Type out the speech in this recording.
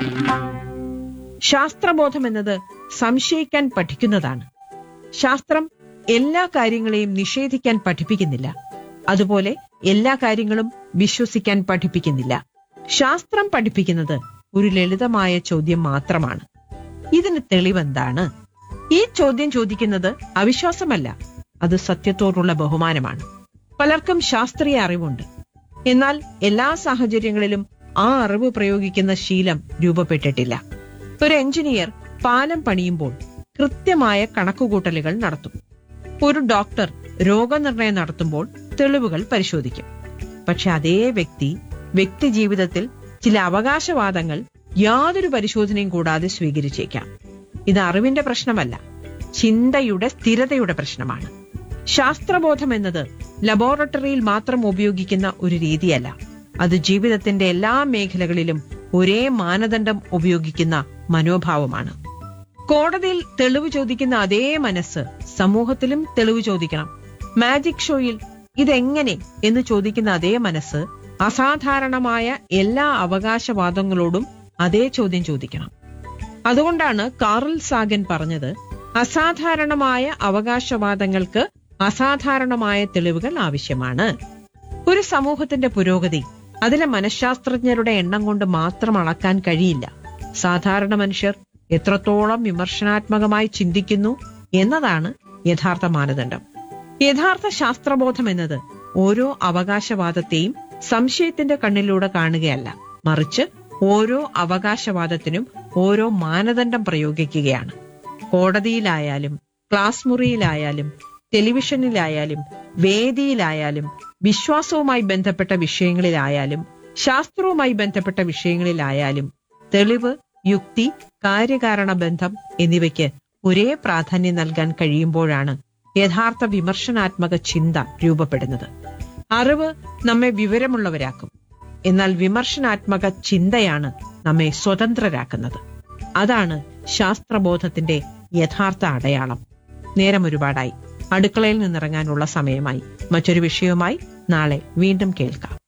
ശാസ്ത്രബോധം എന്നത് സംശയിക്കാൻ പഠിക്കുന്നതാണ് ശാസ്ത്രം എല്ലാ കാര്യങ്ങളെയും നിഷേധിക്കാൻ പഠിപ്പിക്കുന്നില്ല അതുപോലെ എല്ലാ കാര്യങ്ങളും വിശ്വസിക്കാൻ പഠിപ്പിക്കുന്നില്ല ശാസ്ത്രം പഠിപ്പിക്കുന്നത് ഒരു ലളിതമായ ചോദ്യം മാത്രമാണ് ഇതിന് തെളിവെന്താണ് ഈ ചോദ്യം ചോദിക്കുന്നത് അവിശ്വാസമല്ല അത് സത്യത്തോടുള്ള ബഹുമാനമാണ് പലർക്കും ശാസ്ത്രീയ അറിവുണ്ട് എന്നാൽ എല്ലാ സാഹചര്യങ്ങളിലും ആ അറിവ് പ്രയോഗിക്കുന്ന ശീലം രൂപപ്പെട്ടിട്ടില്ല ഒരു എഞ്ചിനീയർ പാലം പണിയുമ്പോൾ കൃത്യമായ കണക്കുകൂട്ടലുകൾ നടത്തും ഒരു ഡോക്ടർ രോഗനിർണയം നടത്തുമ്പോൾ തെളിവുകൾ പരിശോധിക്കും പക്ഷെ അതേ വ്യക്തി വ്യക്തി ജീവിതത്തിൽ ചില അവകാശവാദങ്ങൾ യാതൊരു പരിശോധനയും കൂടാതെ സ്വീകരിച്ചേക്കാം ഇത് അറിവിന്റെ പ്രശ്നമല്ല ചിന്തയുടെ സ്ഥിരതയുടെ പ്രശ്നമാണ് ശാസ്ത്രബോധം എന്നത് ലബോറട്ടറിയിൽ മാത്രം ഉപയോഗിക്കുന്ന ഒരു രീതിയല്ല അത് ജീവിതത്തിന്റെ എല്ലാ മേഖലകളിലും ഒരേ മാനദണ്ഡം ഉപയോഗിക്കുന്ന മനോഭാവമാണ് കോടതിയിൽ തെളിവ് ചോദിക്കുന്ന അതേ മനസ്സ് സമൂഹത്തിലും തെളിവ് ചോദിക്കണം മാജിക് ഷോയിൽ ഇതെങ്ങനെ എന്ന് ചോദിക്കുന്ന അതേ മനസ്സ് അസാധാരണമായ എല്ലാ അവകാശവാദങ്ങളോടും അതേ ചോദ്യം ചോദിക്കണം അതുകൊണ്ടാണ് കാറൽ സാഗൻ പറഞ്ഞത് അസാധാരണമായ അവകാശവാദങ്ങൾക്ക് അസാധാരണമായ തെളിവുകൾ ആവശ്യമാണ് ഒരു സമൂഹത്തിന്റെ പുരോഗതി അതിലെ മനഃശാസ്ത്രജ്ഞരുടെ എണ്ണം കൊണ്ട് മാത്രം അളക്കാൻ കഴിയില്ല സാധാരണ മനുഷ്യർ എത്രത്തോളം വിമർശനാത്മകമായി ചിന്തിക്കുന്നു എന്നതാണ് യഥാർത്ഥ മാനദണ്ഡം യഥാർത്ഥ ശാസ്ത്രബോധം എന്നത് ഓരോ അവകാശവാദത്തെയും സംശയത്തിന്റെ കണ്ണിലൂടെ കാണുകയല്ല മറിച്ച് ഓരോ അവകാശവാദത്തിനും ഓരോ മാനദണ്ഡം പ്രയോഗിക്കുകയാണ് കോടതിയിലായാലും ക്ലാസ് മുറിയിലായാലും ടെലിവിഷനിലായാലും വേദിയിലായാലും വിശ്വാസവുമായി ബന്ധപ്പെട്ട വിഷയങ്ങളിലായാലും ശാസ്ത്രവുമായി ബന്ധപ്പെട്ട വിഷയങ്ങളിലായാലും തെളിവ് യുക്തി കാര്യകാരണ ബന്ധം എന്നിവയ്ക്ക് ഒരേ പ്രാധാന്യം നൽകാൻ കഴിയുമ്പോഴാണ് യഥാർത്ഥ വിമർശനാത്മക ചിന്ത രൂപപ്പെടുന്നത് അറിവ് നമ്മെ വിവരമുള്ളവരാക്കും എന്നാൽ വിമർശനാത്മക ചിന്തയാണ് നമ്മെ സ്വതന്ത്രരാക്കുന്നത് അതാണ് ശാസ്ത്രബോധത്തിന്റെ യഥാർത്ഥ അടയാളം നേരം ഒരുപാടായി അടുക്കളയിൽ നിന്നിറങ്ങാനുള്ള സമയമായി മറ്റൊരു വിഷയവുമായി നാളെ വീണ്ടും കേൾക്കാം